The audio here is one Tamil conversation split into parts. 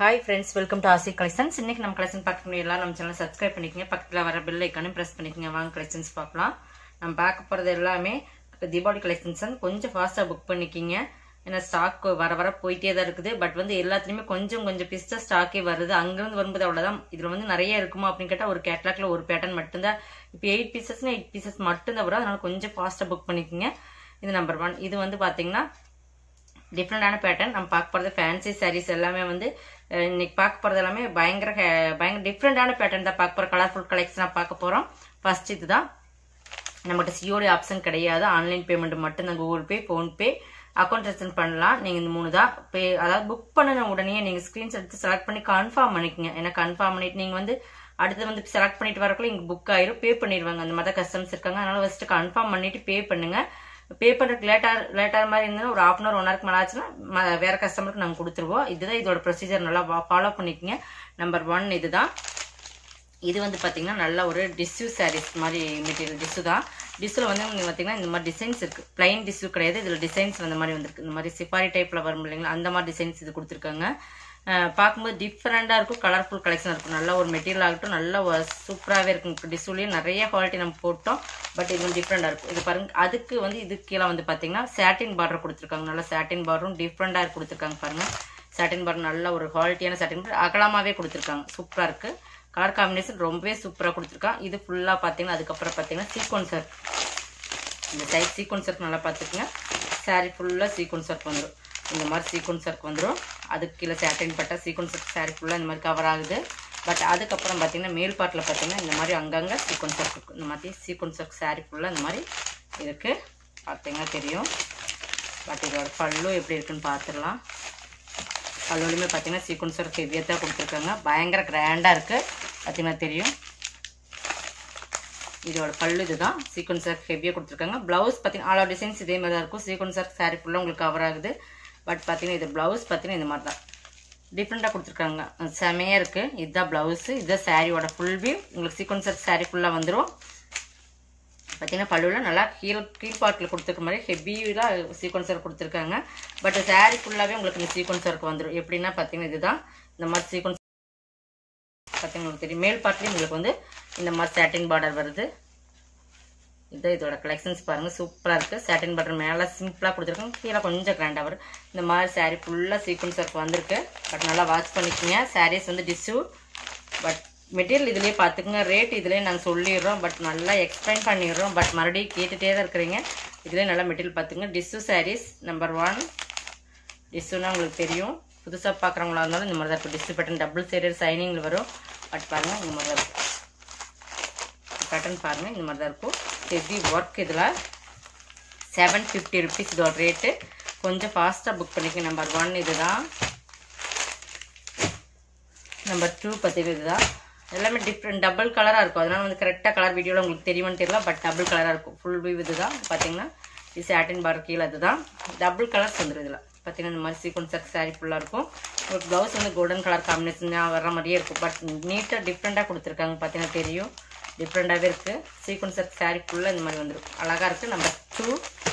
hi friends welcome to Aasi collections இன்னைக்கு நம்ம கலெக்ஷன் பார்க்க எல்லாம் நம்ம சேனல் சப்ஸ்கிரைப் பண்ணிக்கங்க பக்கத்தில் வர பெல் ஐக்கானும் ப்ரெஸ் பண்ணிக்கங்க வாங்க கலெக்ஷன்ஸ் பார்க்கலாம் நம்ம பார்க்க போகிறது எல்லாமே இப்போ தீபாவளி கலெக்ஷன்ஸ் வந்து கொஞ்சம் ஃபாஸ்ட்டாக புக் பண்ணிக்கிங்க ஏன்னா ஸ்டாக் வர வர போயிட்டே தான் இருக்குது பட் வந்து எல்லாத்துலேயுமே கொஞ்சம் கொஞ்சம் பீஸ் தான் ஸ்டாக்கே வருது அங்கேருந்து வரும்போது அவ்வளோதான் இதில் வந்து நிறைய இருக்குமா அப்படின்னு கேட்டால் ஒரு கேட்லாக்ல ஒரு பேட்டர்ன் மட்டும்தான் இப்போ எயிட் பீசஸ்னா எயிட் பீசஸ் மட்டும்தான் வரும் அதனால கொஞ்சம் ஃபாஸ்ட்டாக புக் பண்ணிக்கோங்க இது நம்பர் ஒன் இது வந்து பார்த்தீங்கன்னா டிஃப்ரெண்டான பேட்டர்ன் நம்ம பார்க்க போகிறது ஃபேன்சி சாரீஸ் எல்லாமே வந்து அஹ், இன்னைக்கு பார்க்க போகிறது எல்லாமே பயங்கர ஹே- பயங்கர டிஃப்ரெண்டான பேட்டர்ன் தான் பார்க்க போகிறோம் கலர்ஃபுல் கலெக்ஷனாக பார்க்க போகிறோம் ஃபர்ஸ்ட் இதுதான் நம்மகிட்ட சிஓடி ஆப்ஷன் கிடையாது ஆன்லைன் பேமெண்ட் மட்டும்தான் Google Pay PhonePe account transfer பண்ணலாம் நீங்கள் இந்த மூணு தான் பே அதாவது புக் பண்ணின உடனே நீங்கள் ஸ்க்ரீன்ஸ் எடுத்து செலக்ட் பண்ணி கன்ஃபார்ம் பண்ணிக்கங்க ஏன்னா கன்ஃபார்ம் பண்ணிட்டு நீங்கள் வந்து அடுத்து வந்து செலக்ட் பண்ணிட்டு வரக்குள்ள இங்கே புக் ஆயிரும் பே பண்ணிடுவாங்க அந்த மாதிரி தான் கஸ்டமர்ஸ் இருக்காங்க அதனால ஃபஸ்ட்டு கன்ஃபார்ம் பண்ணிட்டு பே பண்ணுங்க பே பண்ணுறதுக்கு லேட்டாக லேட்டாக மாதிரி இருந்தாலும் ஒரு ஹாஃப் அன் ஹவர் ஒன் ஹவருக்கு மேலே ஆச்சுன்னா ம- வேற கஸ்டமருக்கு நாங்கள் கொடுத்துருவோம் இதுதான் இதோட ப்ரொசீஜர் நல்லா ஃபாலோ பண்ணிக்கங்க நம்பர் ஒன் இதுதான் இது வந்து பார்த்தீங்கன்னா நல்ல ஒரு டிஷ்யூ சாரீஸ் மாதிரி மெட்டீரியல் டிஷ்யூ தான் டிஷ்யூவில் வந்து நீங்கள் பார்த்தீங்கன்னா இந்த மாதிரி டிசைன்ஸ் இருக்குது பிளைன் டிஷ்யூ கிடையாது இதில் டிசைன்ஸ் வந்த மாதிரி வந்திருக்கு இந்த மாதிரி சிப்பாரி டைப்பில் வரும் இல்லைங்களா அந்த மாதிரி டிசைன்ஸ் இது கொடுத்துருக்காங்க அஹ் பார்க்கும்போது டிஃப்ரெண்ட்டாக இருக்கும் கலர்ஃபுல் கலெக்ஷன் இருக்கும் நல்ல ஒரு மெட்டீரியல் ஆகட்டும் நல்ல சூப்பராகவே இருக்கும் இப்போ டிஷ்யூலேயும் நிறைய குவாலிட்டி நம்ம போட்டோம் பட் இது வந்து டிஃப்ரெண்டாக இருக்கும் இது பாருங்க அதுக்கு வந்து இது கீழே வந்து பார்த்தீங்கன்னா சாட்டின் பார்டர் கொடுத்துருக்காங்க நல்ல சாட்டின் பார்டரும் டிஃப்ரெண்டாக கொடுத்துருக்காங்க பாருங்க சாட்டின் பார்டர் நல்ல ஒரு குவாலிட்டியான சாட்டின் பார்டர் அகலமாகவே கொடுத்துருக்காங்க சூப்பராக இருக்குது கலர் காம்பினேஷன் ரொம்பவே சூப்பராக கொடுத்துருக்கான் இது ஃபுல்லாக பார்த்தீங்கன்னா அதுக்கப்புறம் பார்த்தீங்கன்னா சீக்வன்சர் இந்த சைட் சீக்வன்ஸ் ஒர்க் நல்லா பார்த்துக்குங்க saree ஃபுல்லாக சீக்வன்ஸ் ஒர்க் வந்துடும் இந்த மாதிரி சீக்வன்ஸ் ஒர்க் வந்துடும் அதுக்கு கீழே சேட்டன் பட்டா சீக்வன்ஸ் ஒர்க் saree ஃபுல்லாக இந்த மாதிரி கவர் ஆகுது பட் அதுக்கப்புறம் பார்த்தீங்கன்னா மேல் பாட்டில் பார்த்தீங்கன்னா இந்த மாதிரி அங்கங்கே சீக்வன்ஸ் ஒர்க் இருக்கும் இந்த மாதிரி சீக்வன்ஸ் ஒர்க் saree ஃபுல்லாக இந்த மாதிரி இருக்குது பார்த்தீங்கன்னா தெரியும் பட் இதோட பல்லு எப்படி இருக்குன்னு பார்த்துடலாம் பல்லுலையுமே பார்த்தீங்கன்னா சீக்வன்ஸ் ஒர்க் ஹெவியாக தான் கொடுத்துருக்காங்க பயங்கர கிராண்டாக இருக்குது பார்த்தீங்கன்னா தெரியும் இதோட பல்லு இதுதான் சீக்வன்ஸ் ஒர்க் ஹெவியாக கொடுத்துருக்காங்க ப்ளவுஸ் பார்த்தீங்கன்னா ஆல் டிசைன்ஸ் இதே மாதிரி தான் இருக்கும் சீக்வன்ஸ் ஒர்க் saree ஃபுல்லாக உங்களுக்கு கவர் ஆகுது பட் பார்த்தீங்கன்னா இது ப்ளவுஸ் பார்த்தீங்கன்னா இந்த மாதிரி தான் டிஃப்ரெண்ட்டாக கொடுத்துருக்காங்க செமையாக இருக்குது இதுதான் ப்ளவுஸு இதுதான் சாரியோட ஃபுல் வியூ உங்களுக்கு சீக்வன்ஸ் ஒர்க் saree ஃபுல்லாக வந்துடும் பார்த்தீங்கன்னா பல்லுவில் நல்லா கீழ் கீழ்பாட்டில் கொடுத்துருக்க மாதிரி ஹெவியாக சீக்வன்ஸ் ஒர்க் கொடுத்துருக்காங்க பட் saree ஃபுல்லாகவே உங்களுக்கு இந்த சீக்வன்ஸ் ஒர்க் வந்துடும் எப்படின்னா பார்த்தீங்கன்னா இதுதான் இந்த மாதிரி சீக்வன்ஸ் பார்த்தீங்கன்னா உங்களுக்கு தெரியும் மேல் பார்ட்லேயும் உங்களுக்கு வந்து இந்த மாதிரி சாட்டின் பார்டர் வருது இதுதான் இதோட கலெக்ஷன்ஸ் பாருங்கள் சூப்பராக இருக்குது சாட்டின் பார்டர் மேலே சிம்பிளாக கொடுத்துருக்காங்க கீழே கொஞ்சம் கிராண்டாக வரும் இந்த மாதிரி saree ஃபுல்லாக சீக்வன்ஸ் ஒர்க் வந்திருக்கு பட் நல்லா வாட்ச் பண்ணிக்கோங்க sarees வந்து டிஷ்யூ பட் மெட்டீரியல் இதுலேயே பார்த்துக்குங்க ரேட் இதுலேயே நாங்கள் சொல்லிடுறோம் பட் நல்லா எக்ஸ்பிளைன் பண்ணிடுறோம் பட் மறுபடியும் கேட்டுகிட்டே தான் இருக்கிறீங்க இதுலேயே நல்லா மெட்டீரியல் பார்த்துங்க டிஷ்யூ sarees நம்பர் ஒன் டிஷ்யூனா உங்களுக்கு தெரியும் புதுசாக பார்க்குறவங்களா இருந்தாலும் இந்த மாதிரி தான் இருக்கும் டிஷ்யூ பேட்டர்ன் டபுள் சைடட் சைனிங்கில் வரும் பட் பாருங்கள் இந்த மாதிரி தான் இருக்கும் பேட்டர்ன் பாருங்கள் இந்த மாதிரி தான் இருக்கும் ஹெவி ஒர்க் இதில் செவன் ஃபிஃப்டி ருபீஸ் இதோட ரேட்டு கொஞ்சம் ஃபாஸ்ட்டாக புக் பண்ணிக்க நம்பர் ஒன் இதுதான் நம்பர் டூ பார்த்தீங்கன்னா இதுதான் எல்லாமே டிஃப்ரெண்ட் டபுள் கலராக இருக்கும் அதனால வந்து கரெக்டாக கலர் வீடியோவில் உங்களுக்கு தெரியுமான்னு தெரியல பட் டபுள் கலராக இருக்கும் ஃபுல் வியூ இதுதான் பார்த்தீங்கன்னா இது சாட்டின் பார் கீழே இதுதான் டபுள் கலர்ஸ் வந்துடும் இதில் பார்த்தீங்கன்னா இந்த மாதிரி சீக்வன்ஸ் ஒர்க் saree ஃபுல்லாக இருக்கும் உங்களுக்கு ப்ளவுஸ் வந்து கோல்டன் கலர் காம்பினேஷன் வர மாதிரியே இருக்கும் பட் நீட்டாக டிஃப்ரெண்ட்டாக கொடுத்துருக்காங்க பார்த்தீங்கன்னா தெரியும் டிஃப்ரெண்ட்டாகவே இருக்குது சீக்வன்ஸ் ஒர்க் saree ஃபுல்லாக இந்த மாதிரி வந்துடும் அழகாக இருக்குது நம்பர் டூ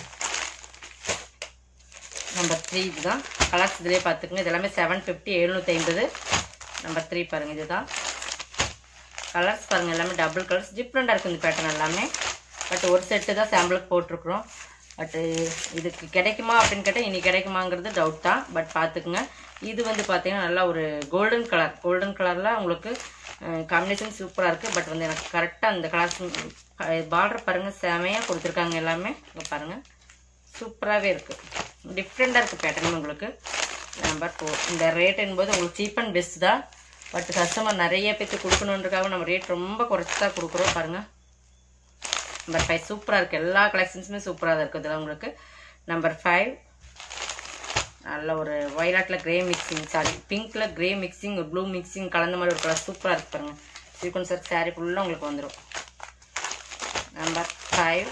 நம்பர் த்ரீ இதுதான் கலர்ஸ் இதிலே பார்த்துக்குங்க இது எல்லாமே செவன் ஃபிஃப்டி எழுநூற்றி ஐம்பது நம்பர் த்ரீ பாருங்கள் இதுதான் கலர்ஸ் பாருங்கள் எல்லாமே டபுள் கலர்ஸ் டிஃப்ரெண்ட்டாக இருக்குது இந்த பேட்டர்ன் எல்லாமே பட் ஒரு செட்டு தான் சாம்பிளுக்கு போட்டிருக்குறோம் பட்டு இதுக்கு கிடைக்குமா அப்படின்னு கேட்டால் இனி கிடைக்குமாங்கிறது டவுட் தான் பட் பார்த்துக்குங்க இது வந்து பார்த்தீங்கன்னா நல்லா ஒரு கோல்டன் கலர் கோல்டன் கலரில் உங்களுக்கு காம்பினேஷன் சூப்பராக இருக்குது பட் வந்து எனக்கு கரெக்டாக அந்த கலர்ஸ் பார்டர் பாருங்கள் செமையாக கொடுத்துருக்காங்க எல்லாமே இங்க பாருங்கள் சூப்பராகவே இருக்குது டிஃப்ரெண்ட்டாக இருக்குது பேட்டர்ன் உங்களுக்கு நம்பர் ஃபோர் இந்த ரேட் என்பது உங்களுக்கு சீப் அண்ட் பெஸ்ட் தான் பட் கஸ்டமர் நிறைய பேருக்கு கொடுக்கணுன்றக்காக நம்ம ரேட் ரொம்ப குறைச்சி தான் கொடுக்குறோம் பாருங்கள் நம்பர் ஃபைவ் சூப்பராக இருக்குது எல்லா கலெக்ஷன்ஸுமே சூப்பராக தான் இருக்குது இதில் உங்களுக்கு நம்பர் ஃபைவ் நல்ல ஒரு ஒயிலாட்டில் கிரே மிக்சிங் சாரி பிங்க்கில் கிரே மிக்சிங் ஒரு ப்ளூ மிக்சிங் கலந்த மாதிரி ஒரு கலர் சூப்பராக இருக்கு பாருங்க சீக்வன்ஸ் ஒர்க் saree ஃபுல்லாக உங்களுக்கு வந்துடும் நம்பர் ஃபைவ்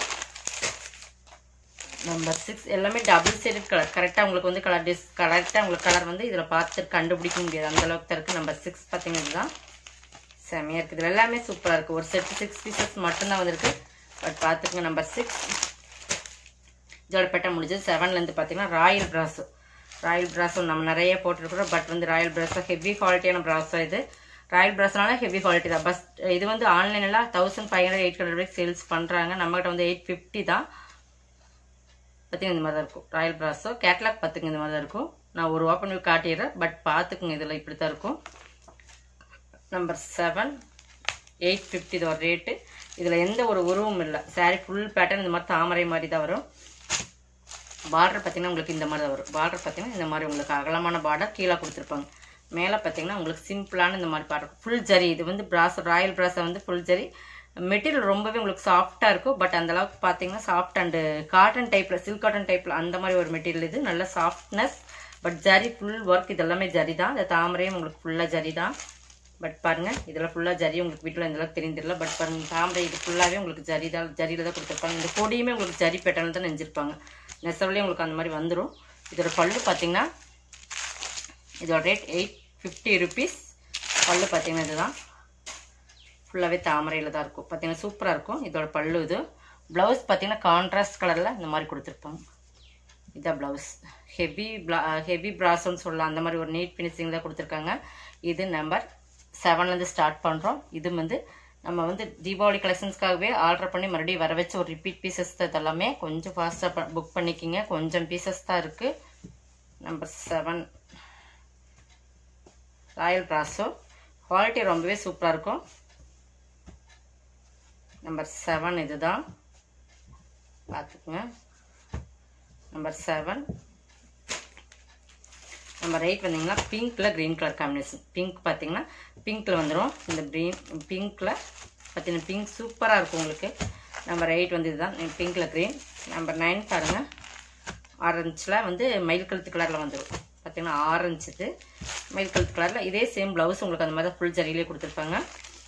நம்பர் சிக்ஸ் எல்லாமே டபுள் சைடட் கலர் கரெக்டாக உங்களுக்கு வந்து கலர் டிஸ் கரெக்டாக உங்களுக்கு கலர் வந்து இதில் பார்த்து கண்டுபிடிக்க முடியாது அந்த அளவுக்கு தான் இருக்குது நம்பர் சிக்ஸ் பார்த்தீங்கன்னா இதுதான் செமையாக இருக்குது இதில் எல்லாமே சூப்பராக இருக்குது ஒரு செட்டு சிக்ஸ் பீசஸ் மட்டும்தான் வந்திருக்கு பட் பார்த்துக்குங்க நம்பர் சிக்ஸ் இதோட பெட்டை முடிஞ்சது செவன்லேருந்து பார்த்தீங்கன்னா ராயல் ப்ராஸு ராயல் பிராஸோ நம்ம நிறைய போட்டிருக்கிறோம் பட் வந்து ராயல் பிராஸோ ஹெவி குவாலிட்டியான பிராஸோ இது ராயல் பிராஸ்னால ஹெவி குவாலிட்டி தான் பஸ் இது வந்து ஆன்லைனில் thousand five hundred eight hundred வரைக்கும் சேல்ஸ் பண்ணுறாங்க நம்மகிட்ட வந்து எயிட் ஃபிஃப்டி தான் பார்த்திங்க இந்த மாதிரி தான் இருக்கும் ராயல் பிராஸோ கேட்லாக் பார்த்துங்க இந்த மாதிரி தான் இருக்கும் நான் ஒரு ஓப்பன் வியூ காட்டிடுறேன் பட் பார்த்துக்குங்க இதில் இப்படி தான் இருக்கும் நம்பர் செவன் எயிட் ஃபிஃப்டி இதோட ரேட்டு இதில் எந்த ஒரு உருவமும் இல்லை சாரீ ஃபுல் பேட்டர்ன் இந்த மாதிரி தாமரை மாதிரி தான் வரும் பார்டர் பார்த்தீங்கன்னா உங்களுக்கு இந்த மாதிரி தான் வரும் பார்டர் பார்த்தீங்கன்னா இந்த மாதிரி உங்களுக்கு அகலமான பார்டர் கீழே கொடுத்துருப்பாங்க மேலே பார்த்தீங்கன்னா உங்களுக்கு சிம்பிளான இந்த மாதிரி பார்டர் ஃபுல் ஜரி இது வந்து பிராஸ் ராயல் பிராஸை வந்து ஃபுல் ஜரி மெட்டீரியல் ரொம்பவே உங்களுக்கு சாஃப்டாக இருக்கும் பட் அந்த அளவுக்கு பார்த்தீங்கன்னா சாஃப்ட் அண்டு காட்டன் டைப்பில் சில்க் காட்டன் டைப்பில் அந்த மாதிரி ஒரு மெட்டீரியல் இது நல்ல softness but zari full work இது எல்லாமே ஜரி தான் இந்த தாமரையும் உங்களுக்கு ஃபுல்லாக ஜரி தான் பட் பாருங்கள் இதில் ஃபுல்லாக ஜரி உங்களுக்கு வீட்டில் இந்த அளவுக்கு தெரிஞ்சிடல பட் பாருங்க தாமரை இது ஃபுல்லாகவே உங்களுக்கு ஜரி தான் ஜரியில் தான் கொடுத்துருப்பாங்க இந்த கொடியுமே உங்களுக்கு ஜரி பேட்டர்னில் தான் நெஞ்சிருப்பாங்க நெசவுலேயே உங்களுக்கு அந்த மாதிரி வந்துடும் இதோட பல்லு பார்த்தீங்கன்னா இதோட ரேட் எயிட் ஃபிஃப்டி ருபீஸ் பல்லு பார்த்தீங்கன்னா இதுதான் ஃபுல்லாகவே தாமரையில் தான் இருக்கும் பார்த்தீங்கன்னா சூப்பராக இருக்கும் இதோட பல்லு இது ப்ளவுஸ் பார்த்தீங்கன்னா கான்ட்ராஸ்ட் கலரில் இந்த மாதிரி கொடுத்துருப்பாங்க இதான் ப்ளவுஸ் ஹெவி ப்ளா ஹெவி ப்ராஸோன்னு சொல்லலாம் அந்த மாதிரி ஒரு நீட் ஃபினிஷிங் தான் கொடுத்துருக்காங்க இது நம்பர் செவன்லேருந்து ஸ்டார்ட் பண்ணுறோம் இது வந்து நம்ம வந்து தீபாவளி கலெக்ஷன்ஸ்க்காகவே ஆர்டர் பண்ணி மறுபடியும் வர வச்ச ஒரு ரிப்பீட் பீசஸ் தான் இதெல்லாமே கொஞ்சம் ஃபாஸ்ட்டாக புக் பண்ணிக்கிங்க கொஞ்சம் பீசஸ் தான் இருக்குது number seven royal brasso quality ரொம்பவே சூப்பராக இருக்கும் நம்பர் செவன் இதுதான் பார்த்துக்குங்க நம்பர் செவன் நம்பர் எயிட் வந்தீங்கன்னா பிங்க்கில் க்ரீன் கலர் காம்பினேஷன் பிங்க் பார்த்தீங்கன்னா பிங்க்கில் வந்துடும் இந்த க்ரீன் பிங்க்கில் பார்த்தீங்கன்னா பிங்க் சூப்பராக இருக்கும் உங்களுக்கு நம்பர் எயிட் வந்து இதுதான் பிங்க்கில் க்ரீன் நம்பர் நைன் பாருங்கள் ஆரஞ்சில் வந்து மயில் கழுத்து கலரில் வந்துடும் பார்த்தீங்கன்னா ஆரஞ்சு இது மயில் கழுத்து கலரில் இதே சேம் ப்ளவுஸ் உங்களுக்கு அந்த மாதிரி தான் ஃபுல் ஜரியிலே கொடுத்துருப்பாங்க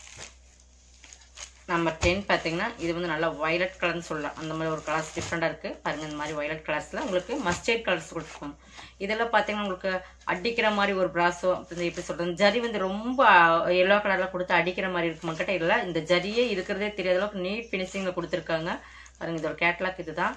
நம்பர் டென் பார்த்தீங்கன்னா இது வந்து நல்லா வயலட் கலர்னு சொல்லலாம் அந்த மாதிரி ஒரு கலர்ஸ் டிஃப்ரெண்ட்டாக இருக்குது பாருங்கள் இந்த மாதிரி வயலட் கலர்ஸில் உங்களுக்கு மஸ்டர்ட் கலர்ஸ் கொடுத்துருப்பாங்க இதெல்லாம் பார்த்தீங்கன்னா உங்களுக்கு அடிக்கிற மாதிரி ஒரு ப்ராஸோ எப்படி சொல்கிறது ஜரி வந்து ரொம்ப எல்லோ கலரில் கொடுத்து அடிக்கிற மாதிரி இருக்கு மக்கட்ட இல்லை இந்த ஜரியே இருக்கிறதே தெரியாத அளவுக்கு நீட் ஃபினிஷிங்கில் கொடுத்துருக்காங்க பாருங்கள் இதோட கேட்லாக் இதுதான்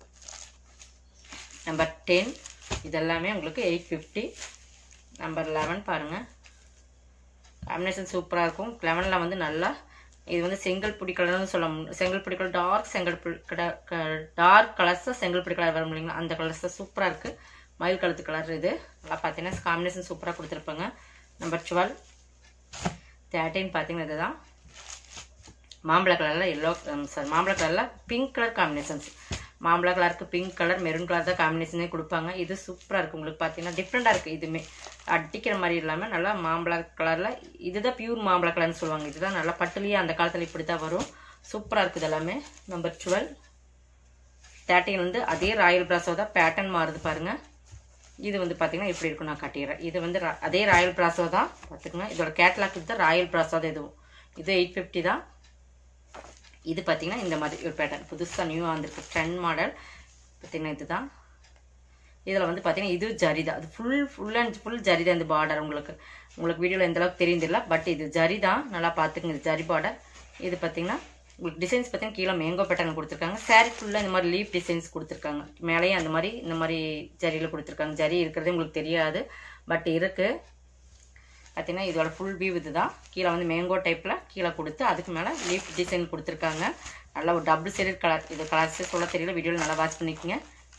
நம்பர் டென் இதெல்லாமே உங்களுக்கு எயிட் ஃபிஃப்டி நம்பர் லெவன் பாருங்கள் காம்பினேஷன் சூப்பராக இருக்கும் லெவனில் வந்து நல்லா இது வந்து செங்கல் பிடி கலர்னு சொல்ல முடியும் செங்கல் பிடி கலர் டார்க் செங்கல் டார்க் கலர்ஸ் செங்கல் பிடி கலர் வரும் இல்லைங்களா அந்த கலர்ஸ் தான் சூப்பராக இருக்குது மயில் கழுத்து கலர் இது நல்லா பார்த்தீங்கன்னா காம்பினேஷன் சூப்பராக கொடுத்துருப்பாங்க நம்பர் டுவெல் தேர்ட்டின் பார்த்தீங்கன்னா இதுதான் மாம்பழ கலரில் எல்லோ சாரி மாம்பழ கலரில் பிங்க் கலர் காம்பினேஷன்ஸ் மாம்பழ கலருக்கு பிங்க் கலர் மெரூன் கலர் தான் காம்பினேஷனே கொடுப்பாங்க இது சூப்பராக இருக்குது உங்களுக்கு பார்த்தீங்கன்னா டிஃப்ரெண்ட்டாக இருக்குது இதுவுமே அடிக்கிற மாதிரி இல்லாமல் நல்லா மாம்பழ கலரில் இதுதான் பியூர் மாம்பழ கலர்னு சொல்லுவாங்க இதுதான் நல்லா பட்டுலேயே அந்த காலத்தில் இப்படி தான் வரும் சூப்பராக இருக்குது எல்லாமே நம்பர் டுவெல் தேர்ட்டின் வந்து அதே ராயல் பிராஸோ தான் பேட்டர்ன் மாறுது பாருங்கள் இது வந்து பார்த்தீங்கன்னா இப்படி இருக்கும் நான் காட்டிடுறேன் இது வந்து அதே ராயல் பிராஸோ தான் பார்த்துக்கங்க இதோட கேட்லாக் தான் ராயல் பிராஸோ தான் இதுவும் இது எயிட் ஃபிஃப்டி தான் இது பார்த்தீங்கன்னா இந்த மாதிரி ஒரு பேட்டர்ன் புதுசாக நியூவாக வந்திருக்கு ட்ரெண்ட் மாடல் பார்த்தீங்கன்னா இதுதான் இதில் வந்து பார்த்தீங்கன்னா இது ஜரி தான் அது full full and full zari தான் இந்த பார்டர் உங்களுக்கு உங்களுக்கு வீடியோவில் எந்த அளவுக்கு தெரியுதில்ல பட் இது ஜரி தான் நல்லா பார்த்துக்குங்க இது ஜரி பார்டர் இது பார்த்தீங்கன்னா உங்களுக்கு டிசைன்ஸ் பார்த்தீங்கன்னா கீழே மேங்கோ பேட்டர்ன் கொடுத்துருக்காங்க சாரீ ஃபுல்லாக இந்த மாதிரி லீப் டிசைன்ஸ் கொடுத்துருக்காங்க மேலேயும் அந்த மாதிரி இந்த மாதிரி ஜரியில் கொடுத்துருக்காங்க ஜரி இருக்கிறதே உங்களுக்கு தெரியாது பட் இருக்குது பார்த்தீங்கன்னா இதோட ஃபுல் வியூ இது தான் கீழே வந்து மேங்கோ டைப்பில் கீழே கொடுத்து அதுக்கு மேலே லீஃப் டிசைன் கொடுத்துருக்காங்க நல்லா ஒரு டபுள் ஷேடட் கலர் இது கலர்ஸே சொல்ல தெரியல வீடியோவில் நல்லா வாட்ச் பண்ணிக்கோங்க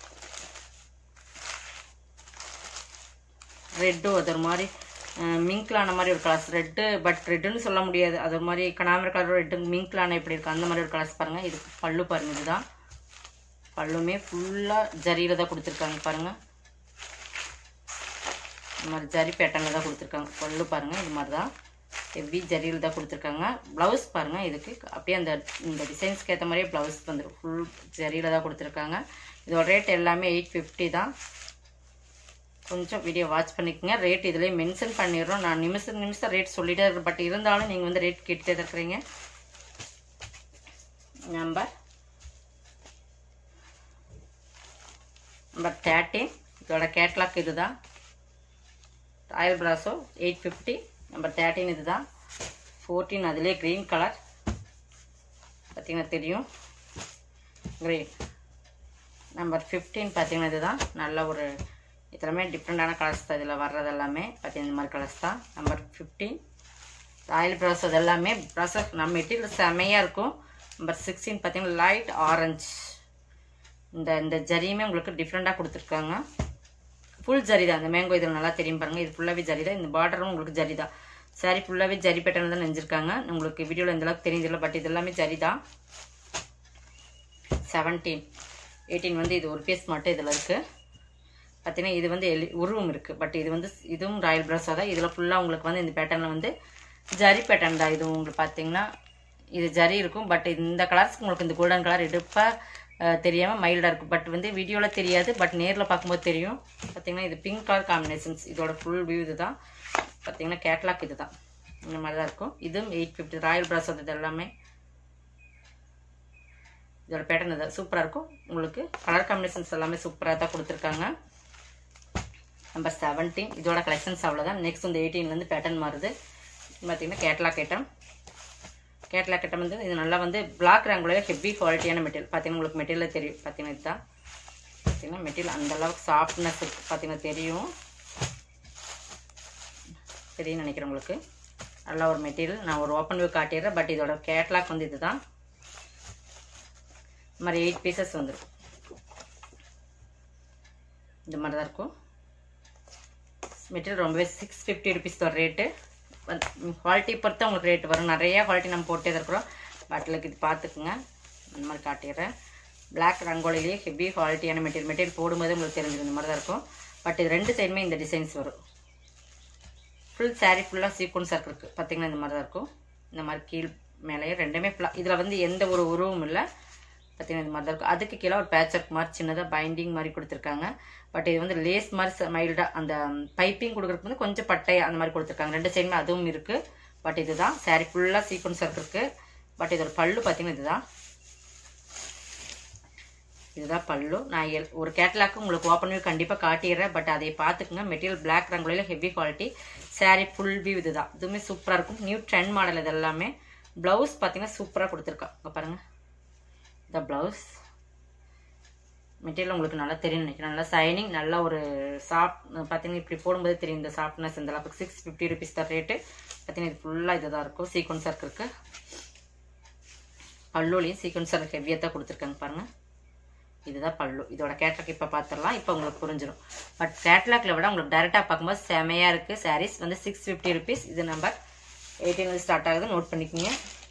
ரெட்டும் அது ஒரு மாதிரி மிங்க்லான மாதிரி ஒரு கலர்ஸ் ரெட்டு பட் ரெட்டுன்னு சொல்ல முடியாது அது ஒரு மாதிரி கனாமர் கலர் ரெட்டு மிங்க்லான எப்படி இருக்குது அந்த மாதிரி ஒரு கலர்ஸ் பாருங்கள் இது பல்லு பாருங்கள் இதுதான் பல்லுமே ஃபுல்லாக ஜரியில் தான் கொடுத்துருக்காங்க பாருங்கள் இந்த மாதிரி ஜரி பேட்டர்னில் தான் கொடுத்துருக்காங்க பல்லு பாருங்கள் இது மாதிரி தான் ஹெவி ஜரியில் தான் கொடுத்துருக்காங்க ப்ளவுஸ் பாருங்கள் இதுக்கு அப்படியே அந்த இந்த டிசைன்ஸ்க்கு ஏற்ற மாதிரியே ப்ளவுஸ் வந்துடும் ஃபுல் ஜரியில் தான் கொடுத்துருக்காங்க இதோட ரேட் எல்லாமே எயிட் ஃபிஃப்டி தான் கொஞ்சம் வீடியோ வாட்ச் பண்ணிக்கோங்க ரேட் இதுலேயே மென்ஷன் பண்ணிடுறோம் நான் நிமிஷம் நிமிஷம் ரேட் சொல்லிட்டே இருக்கேன் பட் இருந்தாலும் நீங்கள் வந்து ரேட் கேட்டுட்டே தான் இருக்கிறீங்க நம்பர் நம்பர் தேர்ட்டீன் இதோட கேட்லாக் இதுதான் royal brasso eight fifty number thirteen இது தான் ஃபோர்டீன் அதிலே க்ரீன் கலர் பார்த்தீங்கன்னா தெரியும் க்ரீன் நம்பர் ஃபிஃப்டீன் பார்த்தீங்கன்னா இதுதான் நல்ல ஒரு இதெல்லாமே டிஃப்ரெண்டான கலர்ஸ் தான் இதில் வர்றது எல்லாமே பார்த்தீங்கன்னா இந்த மாதிரி கலர்ஸ் தான் நம்பர் ஃபிஃப்டீன் ராயல் ப்ரௌஸ் அது எல்லாமே ப்ரௌஸ் நம்ம மெட்டீரியல் செமையாக இருக்கும் நம்பர் சிக்ஸ்டீன் பார்த்தீங்கன்னா லைட் ஆரஞ்சு இந்த இந்த ஜரியுமே உங்களுக்கு டிஃப்ரெண்ட்டாக கொடுத்துருக்காங்க ஃபுல் ஜரி தான் இந்த மேங்கோ இதில் நல்லா தெரியும் பாருங்கள் இது ஃபுல்லாகவே ஜரி தான் இந்த பார்டரும் உங்களுக்கு ஜரி தான் சாரி ஃபுல்லாகவே ஜரி பேட்டர்ன் தான் நெஞ்சிருக்காங்க உங்களுக்கு வீடியோவில் இந்த அளவுக்கு தெரியுதில்ல பட் இது எல்லாமே ஜரி தான் செவன்டீன் எயிட்டீன் வந்து இது ஒரு பீஸ் மட்டும் இதில் இருக்குது பார்த்தீங்கன்னா இது வந்து எலி உருவம் இருக்குது பட் இது வந்து இதுவும் ராயல் ப்ரஷாக தான் இதில் ஃபுல்லாக உங்களுக்கு வந்து இந்த பேட்டர்னில் வந்து ஜரி பேட்டர்ன் தான் இது உங்களுக்கு பார்த்தீங்கன்னா இது ஜரி இருக்கும் பட் இந்த கலர்ஸ்க்கு உங்களுக்கு இந்த கோல்டன் கலர் எடுப்பாக தெரியாமல் மைல்டாக இருக்கும் பட் வந்து வீடியோவில் தெரியாது பட் நேரில் பார்க்கும்போது தெரியும் பார்த்தீங்கன்னா இது பிங்க் கலர் காம்பினேஷன்ஸ் இதோட ஃபுல் வியூ இது தான் பார்த்தீங்கன்னா கேட்லாக் இது தான் இந்த மாதிரி தான் இருக்கும் இதுவும் எயிட் ஃபிஃப்டி ராயல் ப்ரஷ் இது எல்லாமே இதோட பேட்டர்ன் இது சூப்பராக இருக்கும் உங்களுக்கு கலர் காம்பினேஷன்ஸ் எல்லாமே சூப்பராக தான் கொடுத்துருக்காங்க நம்பர் செவன்டீன் இதோட கலெக்ஷன்ஸ் அவ்வளோதான் நெக்ஸ்ட் வந்து எயிட்டீன்லேருந்து பேட்டர்ன் மாறுது பார்த்தீங்கன்னா கேட்லாக் ஐட்டம் கேட்லாக் ஐட்டம் வந்து இது நல்லா வந்து பிளாக் ரேங்குலர் ஹெவி குவாலிட்டியான மெட்டீரியல் பார்த்தீங்கன்னா உங்களுக்கு மெட்டீரியல் தெரியும் பார்த்தீங்கன்னா இதுதான் பார்த்தீங்கன்னா மெட்டீரியல் அந்த அளவுக்கு சாஃப்ட்னஸ் இருக்குது பார்த்தீங்கன்னா தெரியும் தெரியும்னு நினைக்கிறேன் உங்களுக்கு நல்ல ஒரு மெட்டீரியல் நான் ஒரு ஓப்பன் வியூ காட்டிடுறேன் பட் இதோட கேட்லாக் வந்து இதுதான் இந்த மாதிரி எயிட் பீசஸ் வந்துடும் இந்த மாதிரி தான் இருக்கும் மெட்டீரியல் ரொம்பவே சிக்ஸ் ஃபிஃப்டி ருபீஸ் ஒரு ரேட்டு குவாலிட்டி பொறுத்து உங்களுக்கு ரேட் வரும் நிறைய குவாலிட்டி நம்ம போட்டே தான் இருக்கிறோம் பாட்டிலுக்கு இது பார்த்துக்குங்க இந்த மாதிரி காட்டிடுறேன் பிளாக் ரங்கோலிலேயே ஹெவி குவாலிட்டியான மெட்டீரியல் மெட்டீரியல் போடும்போது உங்களுக்கு தெரிஞ்சிடும் இந்த மாதிரி தான் இருக்கும் பட் இது ரெண்டு சைடுமே இந்த டிசைன்ஸ் வரும் ஃபுல் சாரீ ஃபுல்லாக சீக்வன்ஸ் இருக்குது பார்த்தீங்கன்னா இந்த மாதிரி தான் இருக்கும் இந்த மாதிரி கீழ் மேலேயே ரெண்டுமே ஃபுல்லாக இதில் வந்து எந்த ஒரு உருவமும் இல்லை பார்த்தீங்கன்னா இந்த மாதிரி தான் இருக்கும் அதுக்கு கீழே ஒரு பேட்ச் ஒர்க் மாதிரி சின்னதாக பைண்டிங் மாதிரி கொடுத்துருக்காங்க பட் இது வந்து லேஸ் மாதிரி மைல்டாக அந்த பைப்பிங் கொடுக்குறதுக்கு வந்து கொஞ்சம் பட்டை அந்த மாதிரி கொடுத்துருக்காங்க ரெண்டு சைடுமே அதுவும் இருக்குது பட் இதுதான் சாரீ ஃபுல்லாக சீக்வன்ஸ் ஒர்க் இருக்குது பட் இதோட பல்லு பார்த்தீங்கன்னா இதுதான் இதுதான் பல்லு நான் எல் ஒரு கேட்லாக்கு உங்களுக்கு ஓப்பன் வியூ கண்டிப்பாக காட்டிடுறேன் பட் அதை பார்த்துக்குங்க மெட்டீரியல் பிளாக் ரங்கோலியில் heavy quality saree full view இதுதான் இதுவுமே சூப்பராக இருக்கும் நியூ ட்ரெண்ட் மாடல் இது எல்லாமே ப்ளவுஸ் பார்த்தீங்கன்னா சூப்பராக கொடுத்துருக்கோம் இங்கே பாருங்கள் இந்த ப்ளவுஸ் மெட்டீரியல் உங்களுக்கு நல்லா தெரியும் நினைக்கிறேன் நல்லா சைனிங் நல்லா ஒரு சாஃப்ட் பார்த்தீங்கன்னா இப்படி போடும்போது தெரியும் இந்த சாஃப்ட்னஸ் இந்த அளவுக்கு சிக்ஸ் ஃபிஃப்டி ருபீஸ் தான் ரேட்டு பார்த்தீங்கன்னா இது ஃபுல்லாக இதுதான் இருக்கும் சீக்வன்ஸ் ஒர்க் இருக்கு பல்லுலையும் சீக்வன்ஸ் ஒர்க் ஹெவியாக தான் கொடுத்துருக்காங்க பாருங்கள் இதுதான் பல்லு இதோட கேட்லாக் இப்போ பார்த்துடலாம் இப்போ உங்களுக்கு புரிஞ்சிடும் பட் கேட்லாக்ல விட உங்களுக்கு டேரெக்டாக பார்க்கும்போது செமையாக இருக்குது சாரீஸ் வந்து சிக்ஸ் ஃபிஃப்டி ருபீஸ் இது நம்பர் எயிட்டீன் ஸ்டார்ட் ஆகுது நோட் பண்ணிக்கோங்க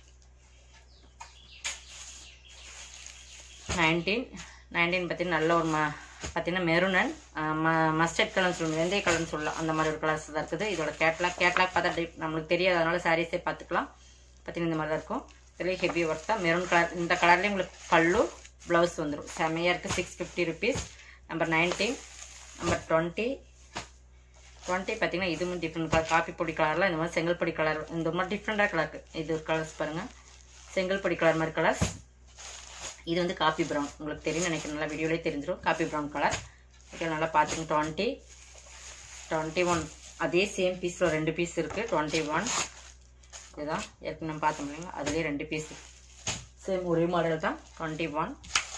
நைன்டீன் நைன்டீன் பார்த்தீங்கன்னா நல்ல ஒரு ம பார்த்தீங்கன்னா மெருனன் ம மஸ்டர்ட் கலர்னு சொல்லுவோம் வெந்தய கலர்னு சொல்லலாம் அந்த மாதிரி ஒரு கலர்ஸ் தான் இருக்குது இதோட கேட்லாக் கேட்லாக் பார்த்தா டைப் நம்மளுக்கு தெரியாது அதனால சாரீஸே பார்த்துக்கலாம் பார்த்தீங்கன்னா இந்த மாதிரி தான் இருக்கும் இதுலேயே ஹெவி ஒர்க் தான் மெரூன் கலர் இந்த கலர்லேயும் உங்களுக்கு பல்லு ப்ளவுஸ் வந்துடும் செமையாக இருக்குது six fifty rupees number nineteen number twenty twenty பார்த்தீங்கன்னா இதுவும் டிஃப்ரெண்ட் கலர் காப்பி பொடி கலரில் இந்த மாதிரி செங்கல் பொடி கலர் இந்த மாதிரி டிஃப்ரெண்ட்டாக கலர் இது ஒரு கலர்ஸ் பாருங்கள் செங்கல் பொடி கலர் மாதிரி கலர்ஸ் இது வந்து காப்பி ப்ரௌன் உங்களுக்கு தெரியும் நினைக்கிறேன் நல்லா வீடியோலேயே தெரிஞ்சிடும் காப்பி ப்ரௌன் கலர் ஓகே நல்லா பார்த்துங்க டுவெண்ட்டி டுவெண்ட்டி ஒன் அதே சேம் பீஸில் ரெண்டு பீஸ் இருக்குது டுவெண்ட்டி ஒன் இதுதான் ஏற்கனவே நம்ம பார்த்தோம் இல்லைங்க அதுலேயே ரெண்டு பீஸ் சேம் ஒரே மாடல் தான் டுவெண்ட்டி ஒன்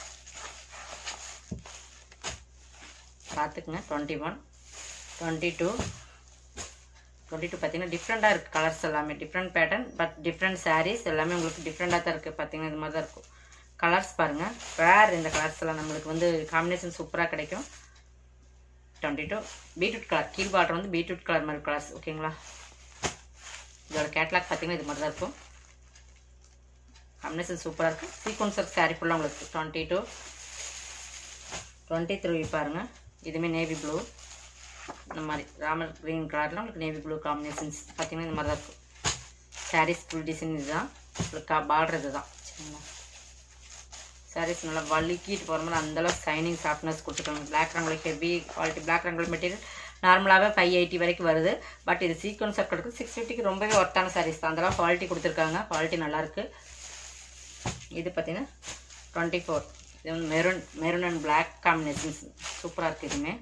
பார்த்துக்குங்க twenty one twenty two twenty two பார்த்தீங்கன்னா டிஃப்ரெண்ட்டாக இருக்குது கலர்ஸ் எல்லாமே different pattern but different sarees எல்லாமே உங்களுக்கு டிஃப்ரெண்ட்டாக தான் இருக்குது பார்த்தீங்கன்னா இது மாதிரி தான் இருக்கும் கலர்ஸ் பாருங்கள் வேர் இந்த கலர்ஸ் எல்லாம் நம்மளுக்கு வந்து காம்பினேஷன் சூப்பராக கிடைக்கும் டுவெண்ட்டி டூ பீட்ரூட் கலர் கீழ் பார்டர் வந்து பீட்ரூட் கலர் மாதிரி கலர்ஸ் ஓகேங்களா இதோட கேட்லாக் பார்த்தீங்கன்னா இது மாதிரி தான் இருக்கும் காம்பினேஷன் சூப்பராக இருக்குது சீக்வன்ஸ் ஒர்க் சாரீ ஃபுல்லாக உங்களுக்கு டுவெண்ட்டி டூ டுவெண்ட்டி த்ரீ பாருங்கள் இதுவுமே நேவி ப்ளூ இந்த மாதிரி ராமர் க்ரீன் கலரில் உங்களுக்கு நேவி ப்ளூ காம்பினேஷன்ஸ் பார்த்தீங்கன்னா இந்த மாதிரி தான் இருக்கும் சாரீஸ் ஃபுல் டிசைன் இதுதான் உங்களுக்கு பார்டர் இது தான் சரிங்களா சாரீஸ் நல்லா வலிக்கிட்டு போகிற மாதிரி அந்தளவுக்கு சைனிங் சாஃப்ட்னஸ் கொடுத்துருக்காங்க black rangoli heavy quality black rangoli material நார்மலாகவே ஃபைவ் எயிட்டி வரைக்கும் வருது பட் இது சீக்வன்ஸ் ஒர்க் இருக்குது சிக்ஸ் ஃபிஃப்டிக்கு ரொம்பவே ஒர்த்தான சாரீஸ் தான் அந்தளவு குவாலிட்டி கொடுத்துருக்காங்க குவாலிட்டி நல்லாயிருக்கு இது பார்த்தீங்கன்னா டுவெண்ட்டி ஃபோர் இது வந்து maroon maroon and black combinations சூப்பராக இருக்குது இதுவுமே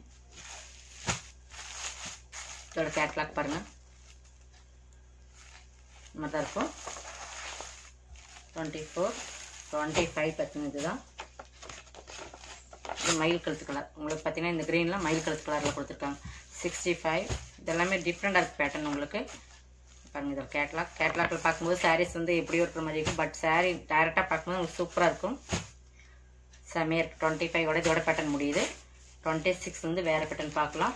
இதோட கேட்லாக் பாருங்கள் இந்த மாதிரி தான் இருக்கும் டுவெண்ட்டி ஃபோர் டுவெண்ட்டி ஃபைவ் பார்த்தீங்கன்னா இதுதான் இது மயில் கழுத்து கலர் உங்களுக்கு பார்த்தீங்கன்னா இந்த க்ரீனில் மயில் கழுத்து கலரில் கொடுத்துருக்காங்க சிக்ஸ்டி ஃபைவ் இதெல்லாமே டிஃப்ரெண்டாக இருக்குது பேட்டர்ன் உங்களுக்கு பாருங்கள் இதோட கேட்லாக் கேட்லாக்கில் பார்க்கும்போது சாரீஸ் வந்து எப்படியோ இருக்கிற மாதிரி இருக்கும் பட் saree டைரெக்டாக பார்க்கும்போது உங்களுக்கு சூப்பராக இருக்கும் செமையாக இருக்குது டுவெண்ட்டி ஃபைவோட இதோட பேட்டர்ன் முடியுது டுவெண்ட்டி சிக்ஸ் வந்து வேறு பேட்டர்ன் பார்க்கலாம்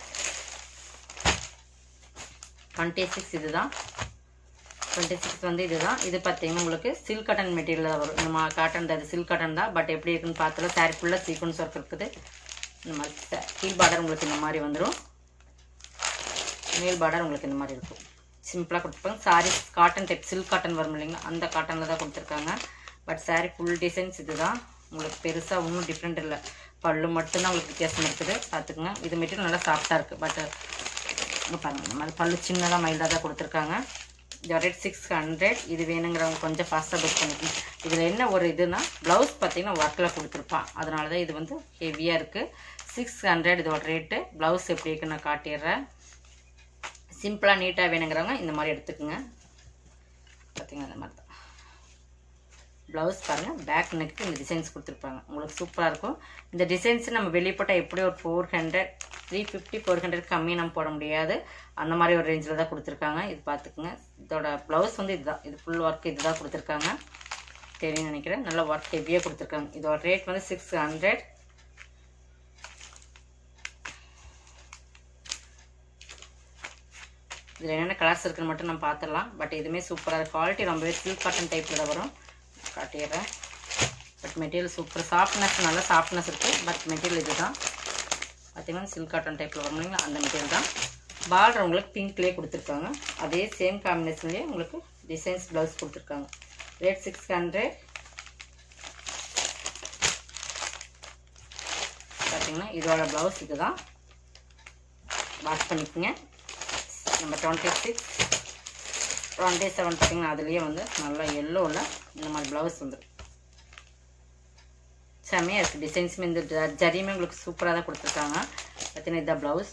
டுவெண்ட்டி சிக்ஸ் இதுதான் டுவெண்ட்டி சிக்ஸ் வந்து இதுதான் இது பார்த்தீங்கன்னா உங்களுக்கு சில்க் காட்டன் மெட்டீரியல் தான் வரும் நம்ம காட்டன் அது சில்க் காட்டன் தான் பட் எப்படி இருக்குன்னு பார்த்தல சாரி ஃபுல்லாக சீக்வன்ஸ் ஒர்க் இருக்குது இந்த மாதிரி கீழ் பார்டர் உங்களுக்கு இந்த மாதிரி வந்துடும் மேல் பார்டர் உங்களுக்கு இந்த மாதிரி இருக்கும் சிம்பிளாக கொடுத்துருப்பாங்க saree cotton type silk cotton வரும் இல்லைங்களா அந்த காட்டனில் தான் கொடுத்துருக்காங்க பட் சாரி ஃபுல் டிசைன்ஸ் இதுதான் உங்களுக்கு பெருசாக ஒன்றும் டிஃப்ரெண்ட் இல்லை பல்லு மட்டும்தான் உங்களுக்கு வித்தியாசம் இருக்குது பார்த்துக்குங்க இது மெட்டீரியல் நல்லா சாஃப்டாக இருக்குது பட் இங்கே பாருங்கள் இந்த மாதிரி பல்லு சின்னதாக மைல்டாக தான் கொடுத்துருக்காங்க இதோட ரேட் சிக்ஸ் ஹண்ட்ரட் இது வேணுங்கிறவங்க கொஞ்சம் ஃபாஸ்ட்டாக புக் பண்ணிக்கணும் இதில் என்ன ஒரு இதுனா ப்ளவுஸ் பார்த்தீங்கன்னா ஒர்க்கில் கொடுத்துருப்பான் அதனால தான் இது வந்து ஹெவியாக இருக்குது சிக்ஸ் ஹண்ட்ரட் இதோட ரேட்டு ப்ளவுஸ் எப்படி இருக்குன்னு நான் காட்டிடுறேன் சிம்பிளாக நீட்டாக வேணுங்கிறவங்க இந்த மாதிரி எடுத்துக்கோங்க பார்த்தீங்கன்னா இந்த மாதிரி தான் ப்ளவுஸ் பாருங்கள் பேக் நெக்கு இந்த டிசைன்ஸ் கொடுத்துருப்பாங்க உங்களுக்கு சூப்பராக இருக்கும் இந்த டிசைன்ஸ் நம்ம வெளியே போட்டால் எப்படி ஒரு four hundred three fifty four hundred கம்மி நம்ம போட முடியாது அந்த மாதிரி ஒரு ரேஞ்சில் தான் கொடுத்துருக்காங்க இது பார்த்துக்குங்க இதோட ப்ளவுஸ் வந்து இதுதான் இது ஃபுல் ஒர்க் இதுதான் கொடுத்துருக்காங்க தெரியும் நினைக்கிறேன் நல்ல ஒர்க் ஹெவியாக கொடுத்துருக்காங்க இதோட ரேட் வந்து சிக்ஸ் ஹண்ட்ரட் இதில் என்னென்ன கலர்ஸ் இருக்குன்னு மட்டும் நம்ம பார்த்துடலாம் பட் இதுவுமே சூப்பராக இருக்குது குவாலிட்டி ரொம்பவே சில்க் காட்டன் டைப்பில் தான் வரும் காட்டிடுறேன் பட் மெட்டீரியல் சூப்பர் சாஃப்ட்னஸ் நல்ல சாஃப்ட்னஸ் இருக்குது பட் மெட்டீரியல் இது தான் பார்த்தீங்கன்னா சில்க் காட்டன் டைப்பில் வரும் இல்லைங்களா அந்த மெட்டீரியல் தான் பார்டர் உங்களுக்கு பிங்க்லேயே கொடுத்துருக்காங்க அதே சேம் காம்பினேஷன்லேயே உங்களுக்கு டிசைன்ஸ் ப்ளவுஸ் கொடுத்துருக்காங்க ரேட் சிக்ஸ் ஹண்ட்ரட் பார்த்தீங்கன்னா இதோட ப்ளவுஸ் இது தான் வாஷ் பண்ணிக்கோங்க நம்ம டுவெண்ட்டி சிக்ஸ் டுவெண்ட்டி செவன் பார்த்தீங்கன்னா அதுலேயே வந்து நல்லா எல்லோவில் இந்த மாதிரி ப்ளவுஸ் வந்துடும் செம்மையாக இருக்குது டிசைன்ஸுமே இந்த ஜ- ஜரியுமே உங்களுக்கு சூப்பராக தான் கொடுத்துருக்காங்க பார்த்தீங்கன்னா இதுதான் ப்ளவுஸ்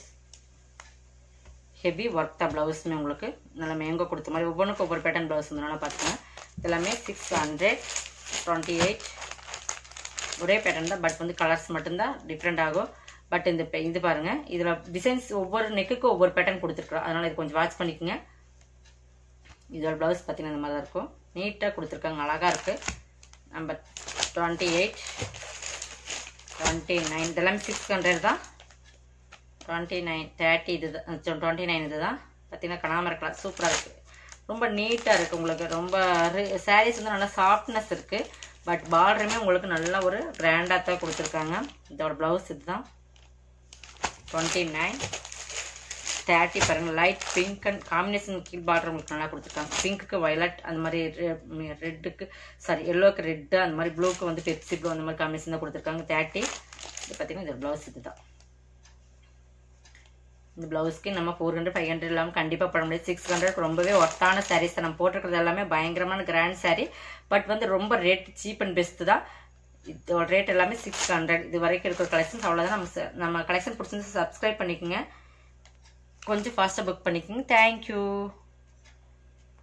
ஹெவி ஒர்க் தான் ப்ளவுஸுமே உங்களுக்கு நல்லா மேங்கோ கொடுத்த மாதிரி ஒவ்வொன்றுக்கும் ஒவ்வொரு பேட்டர்ன் ப்ளவுஸ் வந்துடும் பார்த்துங்க இதெல்லாமே சிக்ஸ் ஹண்ட்ரட் டுவெண்ட்டி எயிட் ஒரே பேட்டர்ன் தான் பட் வந்து கலர்ஸ் மட்டும்தான் டிஃப்ரெண்ட் ஆகும் பட் இந்த pe- இது பாருங்க இதில் டிசைன்ஸ் ஒவ்வொரு நெக்குக்கும் ஒவ்வொரு பேட்டர்ன் கொடுத்துருக்குறோம் அதனால் இது கொஞ்சம் வாட்ச் பண்ணிக்கோங்க இதோட ப்ளவுஸ் பார்த்தீங்கன்னா இந்த மாதிரி தான் இருக்கும் நீட்டாக கொடுத்துருக்காங்க அழகாக இருக்குது number twenty eight twenty nine இதெல்லாம் சிக்ஸ் ஹண்ட்ரட் தான் டுவெண்ட்டி நைன் தேர்ட்டி இது தான் டுவெண்ட்டி நைன் இது தான் பார்த்தீங்கன்னா கனாமர கலர் சூப்பராக இருக்குது ரொம்ப நீட்டாக இருக்குது உங்களுக்கு ரொம்ப சாரீஸ் வந்து நல்லா சாஃப்ட்னஸ் இருக்குது பட் பார்டருமே உங்களுக்கு நல்ல ஒரு கிராண்டாக தான் கொடுத்துருக்காங்க இதோட ப்ளவுஸ் இதுதான் டுவெண்ட்டி நைன் தேர்ட்டி பாருங்க லைட் பிங்க் அண்ட் காம்பினேஷன் கீழ் பார்டர் உங்களுக்கு நல்லா கொடுத்துருக்காங்க பிங்க்குக்கு வயலட் அந்த மாதிரி ரெட்டுக்கு சாரி எல்லோக்கு ரெட்டு அந்த மாதிரி ப்ளூக்கு வந்து பெப்சி ப்ளூ அந்த மாதிரி காம்பினேஷன் தான் கொடுத்துருக்காங்க தேர்ட்டி இது பார்த்தீங்கன்னா இது ப்ளவுஸ் இதுதான் இந்த ப்ளவுஸ்க்கு நம்ம ஃபோர் ஹண்ட்ரட் ஃபைவ் ஹண்ட்ரட் இல்லாமல் கண்டிப்பாக போட முடியாது சிக்ஸ் ஹண்ட்ரட் ரொம்பவே ஒர்த்தான சாரீஸ் நம்ம போட்டிருக்கிறது எல்லாமே பயங்கரமான கிராண்ட் saree பட் வந்து ரொம்ப ரேட் சீப் அண்ட் பெஸ்ட் தான் இதோட ரேட் எல்லாமே சிக்ஸ் ஹண்ட்ரட் இது வரைக்கும் இருக்கிற கலெக்ஷன்ஸ் அவ்வளோதான் நம்ம ச- நம்ம கலெக்ஷன் பிடிச்சிருந்து சப்ஸ்கிரைப் பண்ணிக்கோங்க கொஞ்சம் ஃபாஸ்ட்டாக புக் பண்ணிக்கோங்க தேங்க்யூ